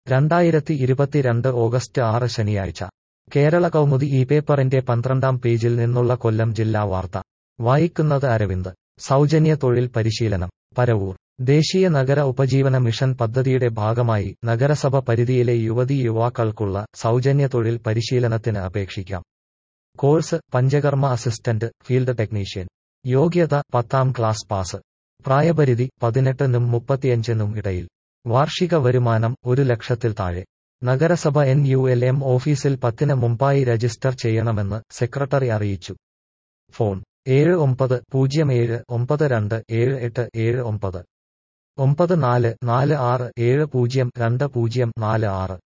രണ്ടായിരത്തി ഇരുപത്തിരണ്ട് ഓഗസ്റ്റ് ആറ് ശനിയാഴ്ച കേരള കൗമുദി ഈ പേപ്പറിന്റെ പന്ത്രണ്ടാം പേജിൽ നിന്നുള്ള കൊല്ലം ജില്ലാ വാർത്ത വായിക്കുന്നത് അരവിന്ദ് സൗജന്യ തൊഴിൽ പരിശീലനം പരവൂർ ദേശീയ നഗര ഉപജീവന മിഷൻ പദ്ധതിയുടെ ഭാഗമായി നഗരസഭ പരിധിയിലെ യുവതീ യുവാക്കൾക്കുള്ള സൗജന്യ തൊഴിൽ പരിശീലനത്തിന് അപേക്ഷിക്കാം course Panchakarma assistant field technician യോഗ്യത പത്താം ക്ലാസ് പാസ് പ്രായപരിധി പതിനെട്ടിനും മുപ്പത്തിയഞ്ചിനും ഇടയിൽ വാർഷിക വരുമാനം ഒരു ലക്ഷത്തിൽ താഴെ നഗരസഭ എൻ യു എൽ എം ഓഫീസിൽ പത്തിന് മുമ്പായി രജിസ്റ്റർ ചെയ്യണമെന്ന് സെക്രട്ടറി അറിയിച്ചു ഫോൺ ഏഴ് ഒമ്പത് പൂജ്യം ഏഴ് ഒമ്പത് രണ്ട് ഏഴ് എട്ട് ഏഴ് ഒമ്പത് ഒമ്പത് നാല് നാല് ആറ് ഏഴ് പൂജ്യം രണ്ട് പൂജ്യം നാല് ആറ്